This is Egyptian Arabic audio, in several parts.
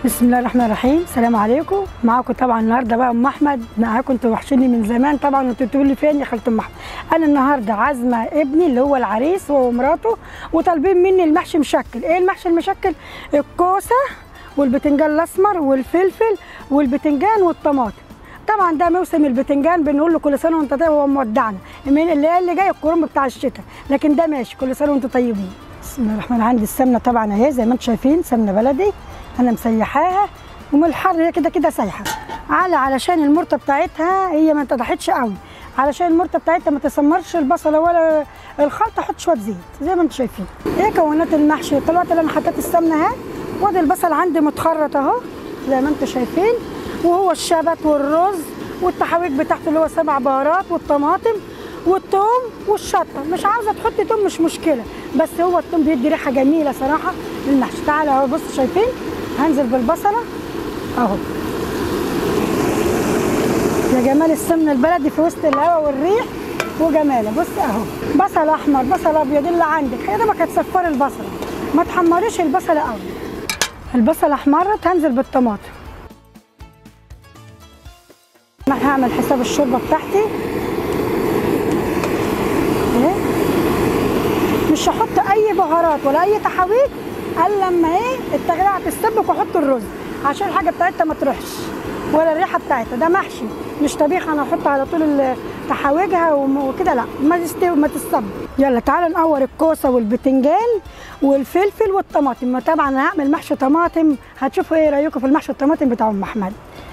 بسم الله الرحمن الرحيم السلام عليكم معاكم طبعا النهارده بقى ام احمد معاكم انتوا وحشيني من زمان طبعا انتوا تقولوا لي فين يا خالة ام احمد انا النهارده عازمه ابني اللي هو العريس هو ومراته وطالبين مني المحشي مشكل ايه المحشي المشكل الكوسه والبتنجان الاسمر والفلفل والبتنجان والطماطم طبعا ده موسم البتنجان بنقول له كل سنه وانت طيب هو مودعنا من اللي اللي جاي الكرنب بتاع الشتاء لكن ده ماشي كل سنه وانتم طيبين بسم الله الرحمن الرحيم عندي السمنه طبعا اهي زي ما انتم شايفين سمنه بلدي انا مسيحاها ومن الحر هي كده كده سايحه على علشان المرته بتاعتها هي ما اتضحتش قوي علشان المرته بتاعتها ما تسمرش البصله ولا الخلطه احط شويه زيت زي ما انتم شايفين ايه مكونات المحشي دلوقتي انا حطيت السمنه اهي وادي البصل عندي متخرط اهو زي ما انتم شايفين وهو الشبت والرز والتحويج بتاعته اللي هو سبع بهارات والطماطم والثوم والشطه مش عاوزه تحطي توم مش مشكله بس هو الثوم بيدي ريحه جميله صراحه للمحشي تعالى اهو بص شايفين هنزل بالبصله اهو يا جمال السمن البلدي في وسط الهواء والريح وجماله بص اهو بصل احمر بصل ابيض اللي عندك هي دوبك هتصفري البصله ما تحمريش البصله قوي البصله احمرت هنزل بالطماطم انا هعمل حساب الشوربه بتاعتي اهي مش هحط اي بهارات ولا اي تحاويل الا لما ايه التغليعه تستبك واحط الرز عشان الحاجه بتاعتها ما تروحش ولا الريحه بتاعتها ده محشي مش طبيخ انا احط على طول تحاوجها وكده لا ما تستوي ما تستبك يلا تعالى نقور الكوسه والبتنجان والفلفل والطماطم طبعا انا هعمل محشي طماطم هتشوفوا ايه رايكم في المحشي الطماطم بتاع ام احمد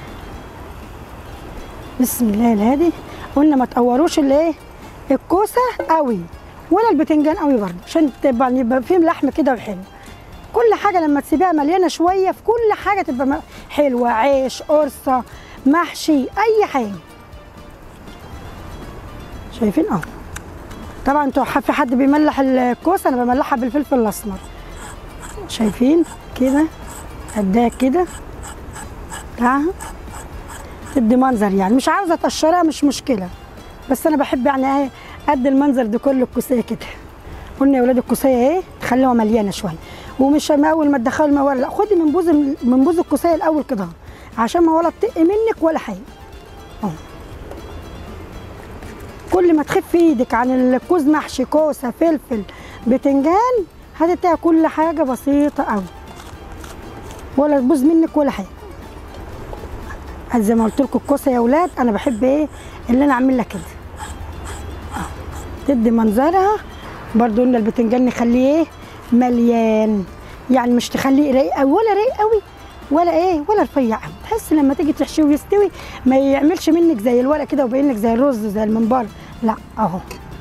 بسم الله الهادي قلنا ما تقوروش الايه الكوسه قوي ولا البتنجان قوي برضه عشان تبقى يبقى فيه لحم كده وحلو كل حاجه لما تسيبيها مليانه شويه في كل حاجه تبقى حلوه عيش قرصه محشي اي حاجه شايفين اه طبعا انتوا في حد بيملح الكوسه انا بملحها بالفلفل الاسمر شايفين كده قدها كده بتاعها تدي منظر يعني مش عاوزه تقشرها مش مشكله بس انا بحب يعني ايه قد المنظر ده كله الكوسيه كده قلنا يا ولاد الكوسيه ايه تخليها مليانه شويه ومش اول ما تدخلي الموال لا خدي من بوز من بوز الكوسيه الاول كده عشان ما ولا تطق منك ولا حاجه اه كل ما تخف ايدك عن الكوز محشي كوسه فلفل بتنجان هتلاقي كل حاجه بسيطه قوي ولا تبوظ منك ولا حاجه زي ما قلت لكم الكوسه يا اولاد انا بحب ايه اللي انا اعملها كده تدي منظرها برضو قلنا البتنجان نخليه ايه مليان يعني مش تخليه رايق قوي ولا رايق قوي ولا ايه ولا رفيع قوي تحس لما تيجي تحشيه ويستوي ما يعملش منك زي الورق كده ويبين لك زي الرز زي المنبار لا اهو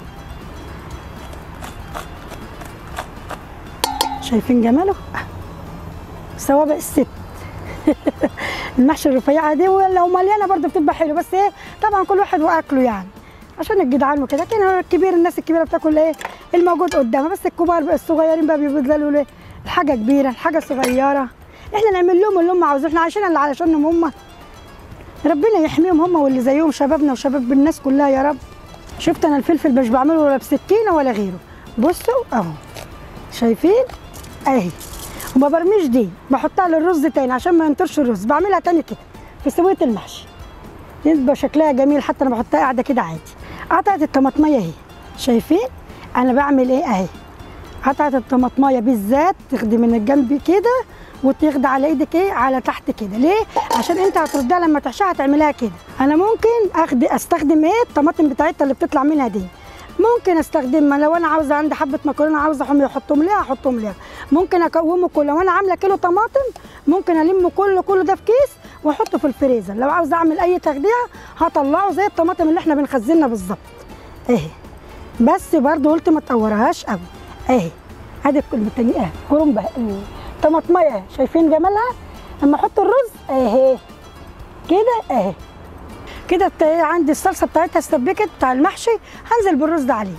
شايفين جماله سوابق الست المحشي الرفيعه دي ولو مليانه برضه بتبقى حلوه بس ايه طبعا كل واحد واكله يعني عشان الجدعان وكده لكن الكبير الناس الكبيره بتاكل ايه الموجود قدامها بس الكبار بقى الصغيرين بقى بيبذلوا ليه الحاجه كبيره الحاجه صغيره احنا نعمل لهم اللي هم عاوزينه احنا عايشين اللي علشانهم هم ربنا يحميهم هم واللي زيهم شبابنا وشباب الناس كلها يا رب شفت انا الفلفل مش بعمله ولا بسكينه ولا غيره بصوا اهو شايفين اهي وما برميش دي بحطها للرز تاني عشان ما ينطرش الرز بعملها تاني كده في سويه المحشي يبقى شكلها جميل حتى انا بحطها قاعده كده عادي قطعه الطماطميه اهي شايفين انا بعمل ايه اهي قطعه الطماطميه بالذات تاخدي من الجنب كده وتاخدي على ايدك ايه على تحت كده ليه عشان انت هتردها لما تحشيها هتعملها كده انا ممكن اخد استخدم ايه الطماطم بتاعتها اللي بتطلع منها دي ممكن استخدمها لو انا عاوزه عندي حبه مكرونه عاوزه احمي احطهم ليها احطهم ليها ممكن اكومه كله لو انا عامله كيلو طماطم ممكن الم كله كله ده في كيس واحطه في الفريزر لو عاوزه اعمل اي تخديعه هطلعه زي الطماطم اللي احنا بنخزنها بالظبط اهي بس برضو قلت ما تقورهاش قوي اهي ادي التانية اهي كرنبه طماطميه اهي شايفين جمالها لما احط الرز اهي كده اهي كده عندي الصلصه بتاعتها استبكت بتاع المحشي هنزل بالرز ده عليه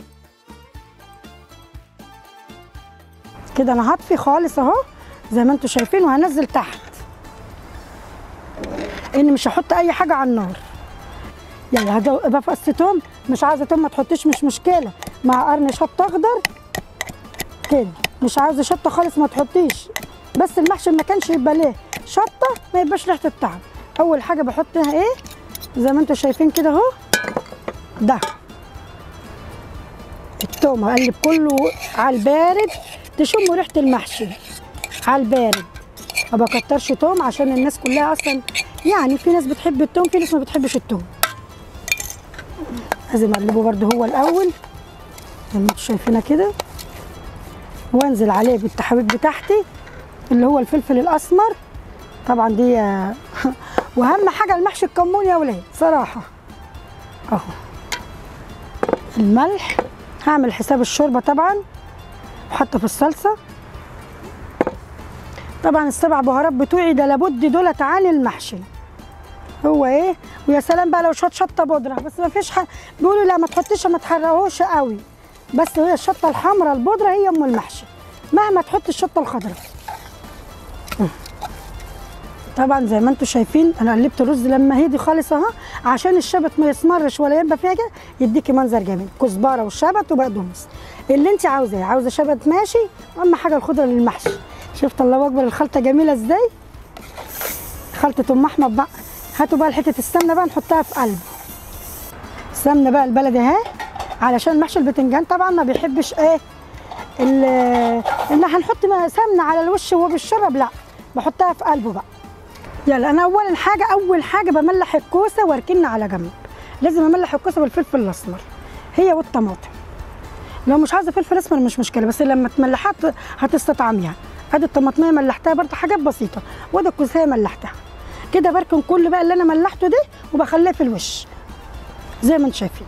كده انا هطفي خالص اهو زي ما انتم شايفين وهنزل تحت ان مش هحط اي حاجه على النار يعني هجيب فص توم مش عايزه توم ما تحطيش مش مشكله مع قرن شطه اخضر كده مش عاوزه شطه خالص ما تحطيش بس المحشي ما كانش يبقى ليه شطه ما يبقاش ريحه الطعم اول حاجه بحطها ايه زي ما انتم شايفين كده اهو ده التوم اقلب كله على البارد تشموا ريحه المحشي على البارد ما بكترش توم عشان الناس كلها اصلا يعني في ناس بتحب التوم في ناس ما بتحبش التوم لازم اقلبه برده هو الاول زي ما انتم شايفينها كده وانزل عليه بالتحابيب بتاعتي اللي هو الفلفل الاسمر طبعا دي واهم حاجه المحشي الكمون يا ولاد صراحه اهو الملح هعمل حساب الشوربه طبعا وحاطه في الصلصه طبعا السبع بهارات بتوعي ده لابد دولت عن المحشي هو ايه ويا سلام بقى لو شط شطه بودره بس ما فيش حد بيقولوا لا ما تحطيش ما تحرقوش قوي بس هي الشطه الحمراء البودره هي ام المحشي مهما تحط الشطه الخضراء طبعا زي ما انتم شايفين انا قلبت الرز لما هدي خالص اهو عشان الشبت ما يسمرش ولا يبقى فيها كده يديكي منظر جميل كزبره والشبت وبقدونس اللي انت عاوزاه عاوزه شبت ماشي واهم حاجه الخضره للمحشي شفت الله اكبر الخلطه جميله ازاي خلطه ام احمد بقى هاتوا بقى حته السمنه بقى نحطها في قلب السمنه بقى البلدي اهي علشان محشي البتنجان طبعا ما بيحبش ايه ان هنحط سمنه على الوش وهو بيشرب لا بحطها في قلبه بقى يلا انا اول حاجه اول حاجه بملح الكوسه واركنها على جنب لازم املح الكوسه بالفلفل الاسمر هي والطماطم لو مش عايزه فلفل اسمر مش مشكله بس لما تملحها هتستطعم يعني ادي الطماطميه ملحتها برضه حاجات بسيطه وادي الكوسه ملحتها كده بركن كل بقى اللي انا ملحته ده وبخليه في الوش زي ما انتم شايفين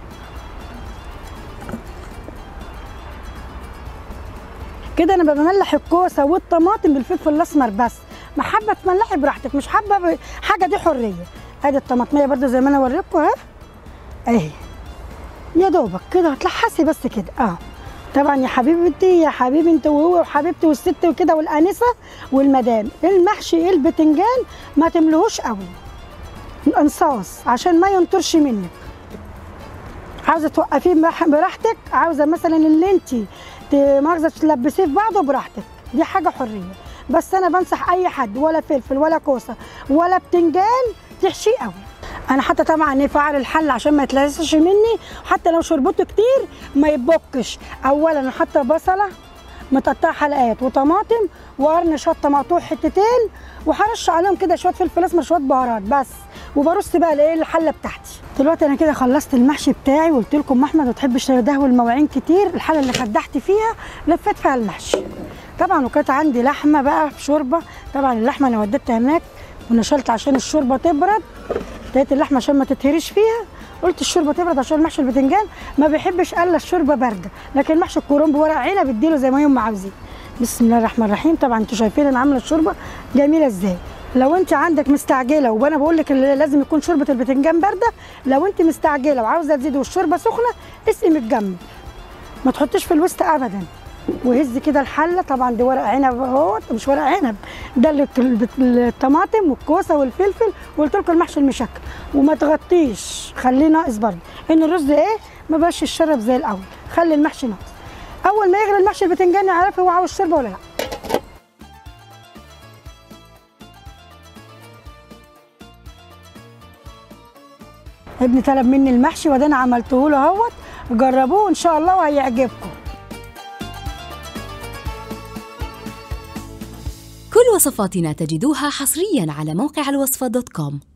كده انا بملح الكوسه والطماطم بالفلفل الاسمر بس ما حابه تملحي براحتك مش حابه حاجه دي حريه ادي الطماطميه برده زي ما انا وريتكم اهي اهي يا دوبك كده هتلحسي بس كده اه طبعا يا حبيبتي يا حبيبي انت وهو وحبيبتي والست وكده والانسه والمدام المحشي البتنجان ما تملهوش قوي الانصاص عشان ما ينطرش منك عاوزه توقفيه براحتك عاوزه مثلا اللي انت مؤاخذه تلبسيه في بعضه براحتك دي حاجه حريه بس انا بنصح اي حد ولا فلفل ولا كوسه ولا بتنجان تحشيه قوي انا حتى طبعا ايه فعل الحل عشان ما يتلسش مني حتى لو شربته كتير ما يبكش اولا انا حاطه بصله متقطعه حلقات وطماطم وقرن شطه مقطوع حتتين وهرش عليهم كده شويه فلفل اسمر شويه بهارات بس وبرص بقى الايه الحله بتاعتي دلوقتي انا كده خلصت المحشي بتاعي وقلت لكم احمد ما تحبش تدهول المواعين كتير الحله اللي خدحت فيها لفيت فيها المحشي طبعا وكانت عندي لحمه بقى في شوربه طبعا اللحمه انا وديتها هناك ونشلت عشان الشوربه تبرد ابتديت اللحمه عشان ما تتهريش فيها قلت الشوربه تبرد عشان محشي البتنجان ما بيحبش الا الشوربه بارده لكن محشي الكرنب ورق عنب اديله زي ما هم عاوزين بسم الله الرحمن الرحيم طبعا انتوا شايفين انا عامله الشوربه جميله ازاي لو انت عندك مستعجله وانا بقول لك لازم يكون شوربه البتنجان بارده لو انت مستعجله وعاوزه تزيدي والشوربه سخنه اسقي من الجنب ما تحطيش في الوسط ابدا وهز كده الحله طبعا دي ورق عنب اهو مش ورق عنب ده الطماطم والكوسه والفلفل وقلت لكم المحشي المشكل وما تغطيش خليه ناقص برضه ان الرز ايه ما بقاش يشرب زي الاول خلي المحشي ناقص اول ما يغلي المحشي البتنجان يعرف هو عاوز شوربه ولا لا ابني طلب مني المحشي وده انا عملته له اهوت جربوه ان شاء الله وهيعجبكم كل وصفاتنا تجدوها حصريا على موقع الوصفة دوت كوم